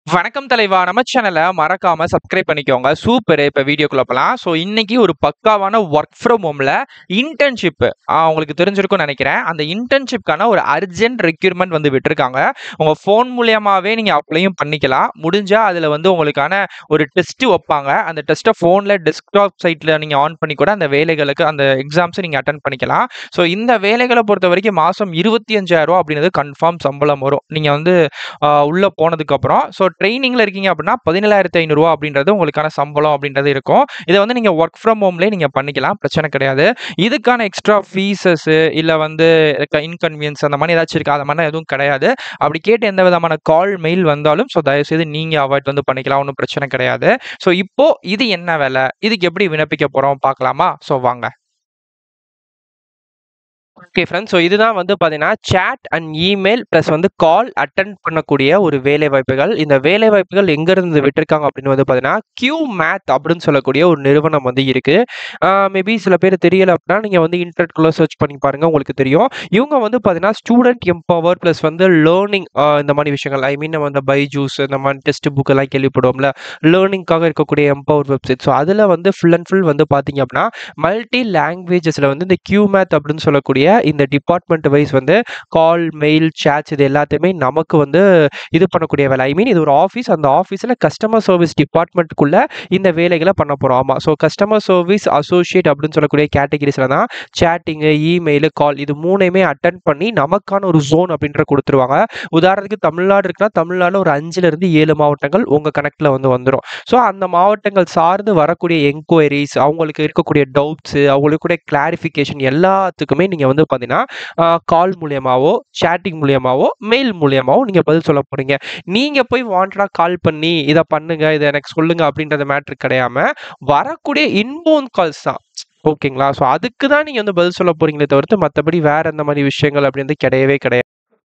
வணக்கம் தலைவா நம்ம சேனலை மறக்காம சப்ஸ்கிரைப் பண்ணிக்கோங்க சூப்பர் இப்போ வீடியோக்குள்ள போகலாம் ஸோ இன்னைக்கு ஒரு பக்காவான ஒர்க் ஃப்ரம் ஹோம்ல இன்டர்ன்ஷிப் உங்களுக்கு தெரிஞ்சிருக்கும்னு நினைக்கிறேன் அந்த இன்டர்ன்ஷிப்கான ஒரு அர்ஜென்ட் ரெக்யூர்மெண்ட் வந்து விட்டுருக்காங்க உங்க ஃபோன் மூலியமாவே நீங்க அப்ளையும் பண்ணிக்கலாம் முடிஞ்சா அதுல வந்து உங்களுக்கான ஒரு டெஸ்ட் வைப்பாங்க அந்த டெஸ்ட்டை ஃபோன்ல டெஸ்க்டாப் சைட்ல நீங்க ஆன் பண்ணி கூட அந்த வேலைகளுக்கு அந்த எக்ஸாம்ஸ் நீங்க அட்டன் பண்ணிக்கலாம் ஸோ இந்த வேலைகளை பொறுத்த வரைக்கும் மாசம் இருபத்தி அஞ்சாயிரம் ரூபா அப்படின்றது கன்ஃபார்ம் சம்பளம் வரும் நீங்க வந்து ஆஹ் உள்ள போனதுக்கு அப்புறம் ஸோ ட்ரைனிங்ல இருக்கீங்க அப்படின்னா பதினேழாயிரத்தி ஐநூறுரூவா அப்படின்றது உங்களுக்கான சம்பளம் அப்படின்றது இருக்கும் இதை வந்து நீங்க ஒர்க் ஃப்ரம் ஹோம்லேயே நீங்க பண்ணிக்கலாம் பிரச்சனை கிடையாது இதுக்கான எக்ஸ்ட்ரா ஃபீஸஸ் இல்லை வந்து இன்கன்வீனியன்ஸ் அந்த மாதிரி ஏதாச்சும் இருக்கா அந்த மாதிரி எதுவும் கிடையாது அப்படி கேட்டு எந்த விதமான கால் மெயில் வந்தாலும் ஸோ தயவுசெய்து நீங்க அவாய்ட் வந்து பண்ணிக்கலாம் ஒன்றும் பிரச்சனை கிடையாது ஸோ இப்போ இது என்ன வேலை இதுக்கு எப்படி விண்ணப்பிக்க போறோம் பார்க்கலாமா ஸோ வாங்க ஓகே ஃப்ரெண்ட்ஸ் ஸோ இதுதான் வந்து பார்த்தீங்கன்னா சேட் அண்ட் இமெயில் ப்ளஸ் வந்து கால் அட்டன் பண்ணக்கூடிய ஒரு வேலை வாய்ப்புகள் இந்த வேலை வாய்ப்புகள் எங்கேருந்து விட்டுருக்காங்க அப்படின்னு வந்து பார்த்தீங்கன்னா கியூ மேத் அப்படின்னு சொல்லக்கூடிய ஒரு நிறுவனம் வந்து இருக்குது மேபி சில பேர் தெரியல அப்படின்னா நீங்கள் வந்து இன்டர்நெட்குள்ளே சர்ச் பண்ணி பாருங்க உங்களுக்கு தெரியும் இவங்க வந்து பார்த்தீங்கன்னா ஸ்டூடெண்ட் எம்பவர் ப்ளஸ் வந்து லேர்னிங் இந்த மாதிரி விஷயங்கள் ஐ மீன் நம்ம இந்த பைஜூஸ் இந்த மாதிரி டெஸ்ட் புக் எல்லாம் கேள்விப்படுவோம்ல லேர்னிங்காக இருக்கக்கூடிய எம்பவர் வெப்சைட் ஸோ அதில் வந்து ஃபுல் அண்ட் ஃபுல் வந்து பார்த்தீங்க அப்படின்னா மல்டி லாங்குவேஜஸில் வந்து இந்த கியூ மேத் அப்படின்னு சொல்லக்கூடிய இந்த டிபார்ட்மெண்ட் வைஸ் வந்து கால் மெயில் சேட்ஸ் இது எல்லாத்தையுமே நமக்கு வந்து இது பண்ணக்கூடிய வேலை ஐ மீன் இது ஒரு ஆஃபீஸ் அந்த ஆஃபீஸில் கஸ்டமர் சர்வீஸ் டிபார்ட்மெண்ட்டுக்குள்ள இந்த வேலைகளை பண்ண போகிறோம் ஆமாம் ஸோ கஸ்டமர் சர்வீஸ் அசோசியேட் அப்படின்னு சொல்லக்கூடிய கேட்டகிரிஸில் தான் சேட்டிங்கு இமெயில் கால் இது மூணையுமே அட்டன் பண்ணி நமக்கான ஒரு ஜோன் அப்படின்ற கொடுத்துருவாங்க உதாரணத்துக்கு தமிழ்நாடு இருக்குன்னா தமிழ்நாடு ஒரு அஞ்சுலேருந்து ஏழு மாவட்டங்கள் உங்கள் கணக்கில் வந்து வந்துடும் ஸோ அந்த மாவட்டங்கள் சார்ந்து வரக்கூடிய என்கொயரிஸ் அவங்களுக்கு இருக்கக்கூடிய டவுட்ஸு அவங்களுக்கு கூட கிளாரிஃபிகேஷன் எல்லாத்துக்குமே நீங்கள் வந்து பார்த்தீங்கன்னா கால் மூலியமாவோ சேட்டிங் மூலியமாவோ மெயில் மூலியமாவோ நீங்கள் பதில் சொல்ல போகிறீங்க நீங்கள் போய் வாண்டடாக கால் பண்ணி இதை பண்ணுங்க இதை எனக்கு சொல்லுங்க அப்படின்றத மேட்ரு கிடையாம வரக்கூடிய இன்போன் கால்ஸ் தான் ஓகேங்களா ஸோ அதுக்கு தான் நீங்கள் வந்து பதில் சொல்ல போறீங்களே தவிர்த்து மற்றபடி வேற எந்த மாதிரி விஷயங்கள் அப்படின்றது கிடையவே கிடையாது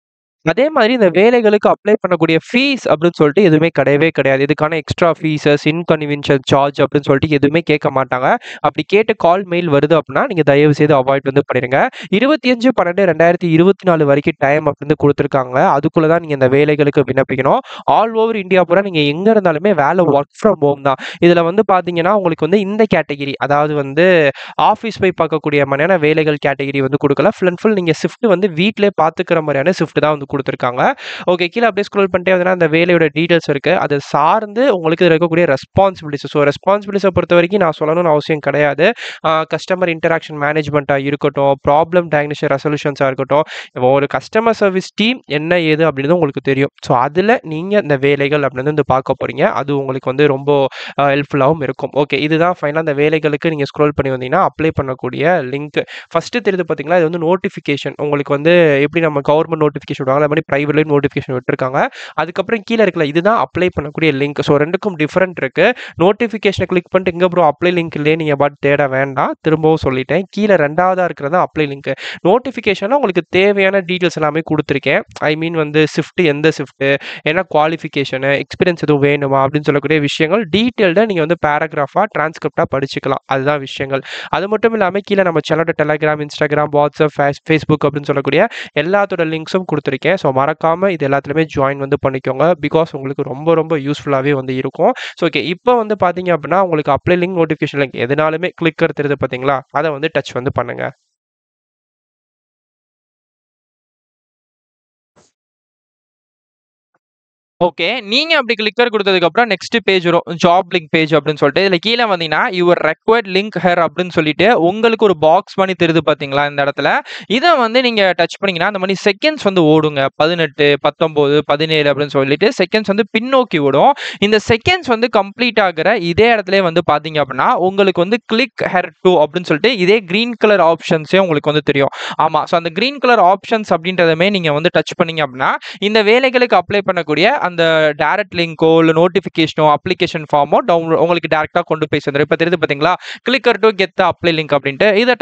அதே மாதிரி இந்த வேலைகளுக்கு அப்ளை பண்ணக்கூடிய ஃபீஸ் அப்படின்னு சொல்லிட்டு எதுவுமே கிடையவே கிடையாது இதுக்கான எக்ஸ்ட்ரா ஃபீஸஸ் இன்கன்வீனியன்ஷியல் சார்ஜ் அப்படின்னு சொல்லிட்டு எதுவுமே கேட்க மாட்டாங்க அப்படி கேட்டு கால் மெயில் வருது அப்படின்னா நீங்கள் தயவு செய்து அவாய்ட் வந்து பண்ணிடுங்க இருபத்தி அஞ்சு பன்னெண்டு ரெண்டாயிரத்தி இருபத்தி நாலு வரைக்கும் டைம் அப்படின்னு கொடுத்துருக்காங்க அதுக்குள்ளே தான் நீங்கள் இந்த வேலைகளுக்கு விண்ணப்பிக்கணும் ஆல் ஓவர் இந்தியா பூரா நீங்கள் எங்கே இருந்தாலுமே வேலை ஒர்க் ஃப்ரம் ஹோம் தான் இதில் வந்து பார்த்தீங்கன்னா உங்களுக்கு வந்து இந்த கேட்டகிரி அதாவது வந்து ஆஃபீஸ் போய் பார்க்கக்கூடிய மாதிரியான வேலைகள் கேட்டகிரி வந்து கொடுக்கல ஃபுல் அண்ட் ஃபுல் நீங்கள் ஷிஃப்ட் வந்து வீட்டிலே பார்த்துக்கிற மாதிரியான ஷிஃப்ட் தான் வந்து கொடுத்துருக்காங்க ஓகே கீழே அப்படியே ஸ்க்ரோல் பண்ணிட்டே வந்தீங்கன்னா அந்த வேலையோட டீட்டெயில்ஸ் இருக்குது அதை சார்ந்து உங்களுக்கு இதுல இருக்கக்கூடிய ரெஸ்பான்சிபிலிட்டிஸ் ஸோ ரெஸ்பான்சிபிலிட்டிஸை பொறுத்த வரைக்கும் நான் சொல்லணும்னு அவசியம் கிடையாது கஸ்டமர் இன்டராக்ஷன் மேனேஜ்மெண்ட்டாக இருக்கட்டும் ப்ராப்ளம் டயக்னிஷன் ரெசல்யூஷன்ஸாக இருக்கட்டும் இப்போ ஒரு கஸ்டமர் சர்வீஸ் டீம் என்ன ஏது அப்படின்றது உங்களுக்கு தெரியும் ஸோ அதில் நீங்கள் இந்த வேலைகள் அப்படின்னு வந்து பார்க்க போகிறீங்க அது உங்களுக்கு வந்து ரொம்ப ஹெல்ப்ஃபுல்லாகவும் இருக்கும் ஓகே இதுதான் ஃபைனலாக அந்த வேலைகளுக்கு நீங்கள் ஸ்க்ரோல் பண்ணி வந்தீங்கன்னா அப்ளை பண்ணக்கூடிய லிங்க் ஃபஸ்ட்டு தெரியுது பார்த்தீங்களா இது வந்து நோட்டிஃபிகேஷன் உங்களுக்கு வந்து எப்படி நம்ம கவர்மெண்ட் நோட்டிஃபிகேஷன் விடுவாங்க அது மாதிரி ப்ரைவேட்லேயும் நோட்டிஃபிகேஷன் விட்டுருக்காங்க அதுக்கப்புறம் கீழே இருக்கல இதுதான் அப்ளை பண்ணக்கூடிய லிங்க் ஸோ ரெண்டுக்கும் டிஃப்ரெண்ட் இருக்கு நோட்டிஃபிகேஷனை கிளிக் பண்ணிட்டு இங்கே ப்ரோ அப்ளை லிங்க் இல்லையே நீங்கள் பாட்டு தேட வேண்டாம் திரும்பவும் சொல்லிட்டேன் கீழே ரெண்டாவதாக இருக்கிறது அப்ளை லிங்க் நோட்டிஃபிகேஷனில் உங்களுக்கு தேவையான டீட்டெயில்ஸ் எல்லாமே கொடுத்துருக்கேன் ஐ மீன் வந்து ஷிஃப்ட் எந்த ஷிஃப்ட்டு என்ன குவாலிஃபிகேஷனு எக்ஸ்பீரியன்ஸ் எதுவும் வேணுமா அப்படின்னு சொல்லக்கூடிய விஷயங்கள் டீட்டெயில்டாக நீங்கள் வந்து பேராகிராஃபாக டிரான்ஸ்கிரிப்டாக படிச்சுக்கலாம் அதுதான் விஷயங்கள் அது மட்டும் இல்லாமல் கீழே நம்ம சேனலோட டெலகிராம் இன்ஸ்டாகிராம் வாட்ஸ்அப் ஃபேஸ்புக் அப்படின்னு சொல்லக்கூடிய எல்லாத்தோட லிங்க்ஸும் கொடுத்துருக்கேன் ஸோ மறக்காமல் இது எல்லாத்துலேயுமே ஜாயின் வந்து பண்ணிக்கோங்க பிகாஸ் உங்களுக்கு ரொம்ப ரொம்ப யூஸ்ஃபுல்லாகவே வந்து இருக்கும் ஸோ ஓகே இப்போ வந்து பார்த்தீங்க அப்படின்னா உங்களுக்கு அப்ளை லிங்க் நோட்டிஃபிகேஷன் லிங்க் எதுனாலுமே கிளிக் தெரியுது பார்த்தீங்களா அதை வந்து டச் வந்து பண்ணுங்க ஓகே நீங்க அப்படி கிளிக்கர் கொடுத்ததுக்கு அப்புறம் நெக்ஸ்ட் பேஜ் வரும் ஜாப் லிங்க் பேஜ் அப்படின்னு சொல்லிட்டு இதுல கீழே வந்தீங்கன்னா யுவர் ரெக்வயர்ட் லிங்க் ஹேர் அப்படின்னு சொல்லிட்டு உங்களுக்கு ஒரு பாக்ஸ் பண்ணி தெரியுது பாத்தீங்களா இந்த இடத்துல இதை வந்து நீங்க டச் பண்ணீங்கன்னா அந்த மாதிரி செகண்ட்ஸ் வந்து ஓடுங்க பதினெட்டு பத்தொன்பது பதினேழு அப்படின்னு சொல்லிட்டு செகண்ட்ஸ் வந்து பின்னோக்கி ஓடும் இந்த செகண்ட்ஸ் வந்து கம்ப்ளீட் ஆகிற இதே இடத்துல வந்து பாத்தீங்க அப்படின்னா உங்களுக்கு வந்து கிளிக் ஹேர் டூ அப்படின்னு சொல்லிட்டு இதே கிரீன் கலர் ஆப்ஷன்ஸே உங்களுக்கு வந்து தெரியும் ஆமா ஸோ அந்த கிரீன் கலர் ஆப்ஷன்ஸ் அப்படின்றதுமே நீங்க வந்து டச் பண்ணீங்க அப்படின்னா இந்த வேலைகளுக்கு அப்ளை பண்ணக்கூடிய அந்த டைரக்ட் லிங்கோ இல்லை நோட்டிஃபிகேஷனோ அப்ளிகேஷன் ஃபார்மோ டவுன்லோட் உங்களுக்கு டேரெக்டாக கொண்டு போய் சேர்ந்துடும் இப்போ தெரியுது பார்த்தீங்களா click here to get the apply link அப்படின்ட்டு இதை டச் பண்ணுங்க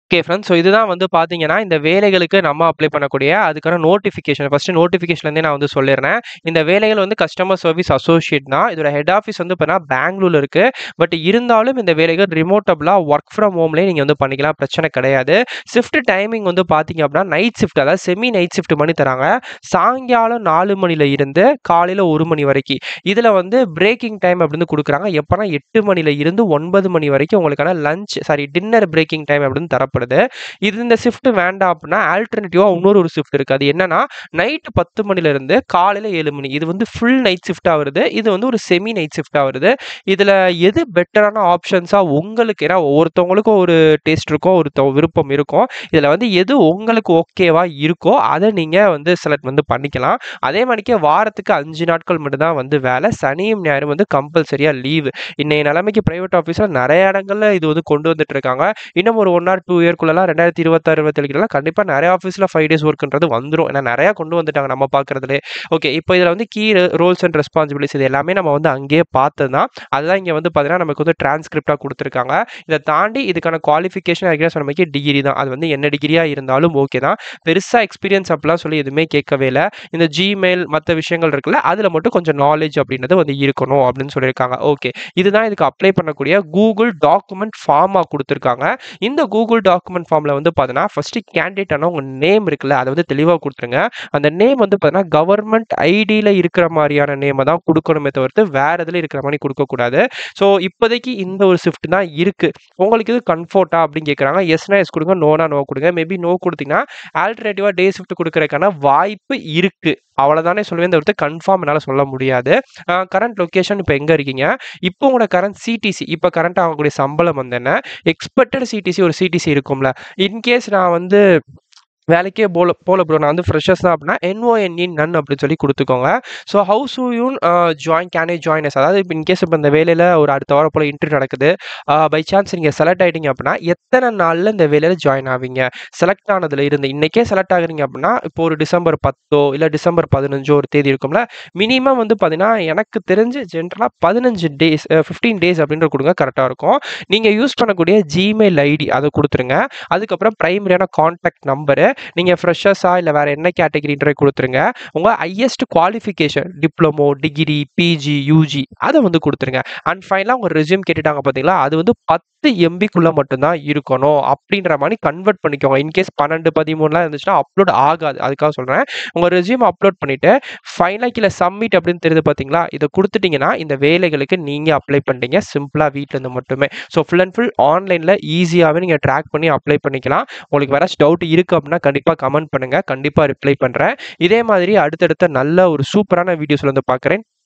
ஓகே ஃப்ரெண்ட்ஸ். ஸோ இதுதான் வந்து பார்த்தீங்கன்னா, இந்த வேலைகளுக்கு நம்ம அப்ளை பண்ணக்கூடிய அதுக்கான நோட்டிஃபிகேஷன். ஃபர்ஸ்ட்டு நோட்டிஃபிகேஷன்லேருந்தே நான் வந்து சொல்லிர்றேன். இந்த வேலைகள் வந்து கஸ்டமர் சர்வீஸ் அசோசியேட் தான். இதோட ஹெட் ஆஃபீஸ் வந்து பார்த்தீங்கன்னா, பெங்களூர்ல இருக்கு. பட் இருந்தாலும் இந்த வேலைகள் ரிமோட்டபிளா ஒர்க் ஃப்ரம் ஹோம்லேயே நீங்க வந்து பண்ணிக்கலாம். பிரச்சனை கிடையாது. ஷிஃப்ட் டைமிங் வந்து பார்த்தீங்க அப்படின்னா, நைட் ஷிஃப்ட் அதாவது செமி நைட் ஷிஃப்ட் பண்ணி தராங்க. சாயங்காலம் 4 மணில இருந்து காலையில 1 மணி வரைக்கும். இதில வந்து பிரேக்கிங் டைம் அப்படின்னு குடுக்குறாங்க. எப்பன்னா 8 மணில இருந்து 9 மணி வரைக்கும் உங்களுக்கான lunch sorry dinner breaking time அப்படின்னு தரப்படுது. இது இந்த ஷிஃப்ட் வேண்டாம் அப்படின்னா, ஆல்டர்னேட்டிவா இன்னொரு ஒரு ஷிஃப்ட் இருக்கு. அது என்னன்னா, நைட் 10 மணிலேருந்து காலையில 7 மணி. இது வந்து ஃபுல் நைட் ஷிஃப்ட்டா வருது. இது வந்து ஒரு செமி நைட் ஷிஃப்ட்டா வருது. இதில எது பெட்டரான ஆப்ஷன்ஸா உங்களுக்கு ஏன்னா ஒவ்வொருத்தவங்களுக்கும் ஒரு டேஸ்ட் இருக்கும். ஒரு விருப்பம் இருக்கும். இதில வந்து எது உங்களுக்கு ஓகேவா இருக்கோ, அத நீங்க வந்து செலக்ட் வந்து பண்ணிக்கலாம். அதே மாரிக்கே வாரத்துக்கு 5 நாட்கள் மட்டும் தான் வந்து வேலை. சனியும், ஞாயிறும் வந்து கம்பல்சரியா லீவு. இன்னைய நிலைமைக்கு பிரைவேட் ஆஃபீஸ்ல நெறைய இடங்கள்ல இது வந்து கொண்டு வந்துட்டு இருக்காங்க. இன்னும் ஒரு 1 ஆர் 2 இயர்க்குள்ளலாம் 2026, 27க்குலாம் கண்டிப்பா நெறைய ஆஃபீஸ்ல 5 டேஸ் ஒர்க்ன்றது வந்துரும். ஏன்னா நெறையா கொண்டு வந்துட்டாங்க நம்ம பார்க்குறதுலயே. ஓகே. இப்போ இதில வந்து கீ ரோல்ஸ் அண்ட் ரெஸ்பான்சிபிலிட்டிஸ் இது எல்லாமே நம்ம வந்து அங்கேயே பார்த்தது தான். அதுதான் இங்க வந்து பார்த்தீங்கன்னா, நமக்கு வந்து டிரான்ஸ்கிரிப்ட்டா குடுத்துருக்காங்க. இத தாண்டி இதுக்கான குவாலிஃபிகேஷன் ஏற்கனவே சொன்ன மாரிக்கு டிகிரி தான். அது வந்து என்ன டிகிரியா இருந்தாலும் ஓகே தான். பெருசா எக்ஸ்பீரியன்ஸ் அப்படிலாம் சொல்லி எதுவுமே கேட்கவே இல்ல. இந்த Gmail மத்த விஷயங்கள் இருக்குல்ல, அதில மட்டும் கொஞ்சம் நாலேட்ஜ் அப்படின்றது வந்து இருக்கணும் அப்படின்னு சொல்லியிருக்காங்க. ஓகே. இதுதான் இதுக்கு அப்ளை பண்ணக்கூடிய கூகுள் டாக்குமெண்ட் ஃபார்மா குடுத்துருக்காங்க. இந்த கூகுள் டாக்குமெண்ட் ஃபார்ம்ல வந்து பார்த்தீங்கன்னா, ஃபர்ஸ்ட்டு கேண்டிடேட் ஆன உங்க நேம் இருக்குல்ல, அத வந்து தெளிவா குடுத்துருங்க. அந்த நேம் வந்து பார்த்தீங்கன்னா, கவர்ன்மெண்ட் ஐடில இருக்கிற மாரியான நேம தான் குடுக்கணுமே தவிர்த்து, வேற எதுல இருக்கிற மாரி குடுக்கக்கூடாது. ஸோ இப்போதைக்கு இந்த ஒரு ஷிஃப்ட் தான் இருக்கு. உங்களுக்கு இது கம்ஃபோர்ட்டா அப்படின்னு கேட்குறாங்க. எஸ்னா எஸ் குடுங்க. நோனா நோ குடுங்க. மேபி நோ குடுத்தீங்கன்னா, ஆல்டர்னேட்டிவா டே ஷிஃப்ட் குடுக்குறதுக்கான வாய்ப்பு இருக்கு. அவ்வளதானே சொல்லுவேன் தவிர்த்து கன்ஃபார்ம் என்னால சொல்ல முடியாது. அ கரண்ட் லொகேஷன் இப்ப எங்க இருக்கீங்க? இப்போ உங்களோட கரண்ட் சிடிசி இப்ப கரண்ட்டா வாங்கக்கூடிய சம்பளம் வந்து என்ன? எக்ஸ்பெக்டட் சிடிசி ஒரு சிடிசி இருக்கும்ல. இன்கேஸ் நான் வந்து வேலைக்கே போல போல ப்ரோ நான் வந்து ஃப்ரெஷர்ஸ் தான் அப்படின்னா, என்ஓஎன்இ நன் அப்படின்னு சொல்லி குடுத்துக்கோங்க. So how soon uh join can I join us அதாவது இப்ப இன்கேஸ் இப்ப இந்த வேலையில ஒரு அடுத்த வாரம் போல இன்டர்வியூ நடக்குது. அ பை சான்ஸ் நீங்க செலக்ட் ஆயிட்டீங்க அப்படின்னா, எத்தன நாள்ல இந்த வேலையில ஜாயின் ஆவீங்க? செலக்ட் ஆனதுல இருந்து இன்னைக்கே செலக்ட் ஆகுறீங்க அப்படின்னா, இப்போ ஒரு டிசம்பர் 10ஓ இல்ல டிசம்பர் 15ஓ ஒரு தேதி இருக்கும்ல. மினிமம் வந்து பார்த்தீங்கன்னா, எனக்கு தெரிஞ்சு ஜென்ரலா 15 டேஸ் அ 15 டேஸ் அப்படின்ற குடுங்க கரெக்ட்டா இருக்கும். நீங்க யூஸ் பண்ணக்கூடிய Gmail ஐடி அத குடுத்துருங்க. அதுக்கப்புறம் பிரைமரியான கான்டாக்ட் நம்பரு, நீங்க ஃப்ரெஷர்ஸா இல்ல வேற என்ன கேட்டகரின்றத குடுத்துருங்க. உங்க highest qualification diploma, degree, PG, UG அத வந்து குடுத்துருங்க. அண்ட் ஃபைனலா உங்க ரெஸ்யூம் கேட்டுட்டாங்க பார்த்தீங்களா, அது வந்து 10 எம்பிக்குள்ள மட்டும் தான் இருக்கணும். அப்படின்ற மாரி கன்வெர்ட் பண்ணிக்கோங்க. இன்கேஸ் 12, 13லாம் இருந்துச்சுன்னா அப்லோட் ஆகாது. அதுக்காக சொல்றேன். உங்க ரெஸ்யூம் அப்லோட் பண்ணிட்டு, ஃபைனலா கீழ சப்மிட் அப்படின்னு தெரியுது பார்த்தீங்களா, இத குடுத்துட்டீங்கன்னா, இந்த வேலைகளுக்கு நீங்க அப்ளை பண்ணிட்டீங்க. சிம்பிளா வீட்ல இருந்து மட்டுமே. ஸோ ஃபுல் அண்ட் ஃபுல் ஆன்லைன்ல ஈஸியாவே நீங்க ட்ராக் பண்ணி அப்ளை பண்ணிக்கலாம். உங்களுக்கு வேறாச்சும் டவுட் இருக்கு அப்படின்னா, கண்டிப்பா கமெண்ட் பண்ணுங்க. கண்டிப்பா ரிப்ளை பண்றேன். இதே மாதிரி அடுத்தடுத்த நல்ல ஒரு சூப்பரான வீடியோஸ்ல வந்து பார்க்குறேன்.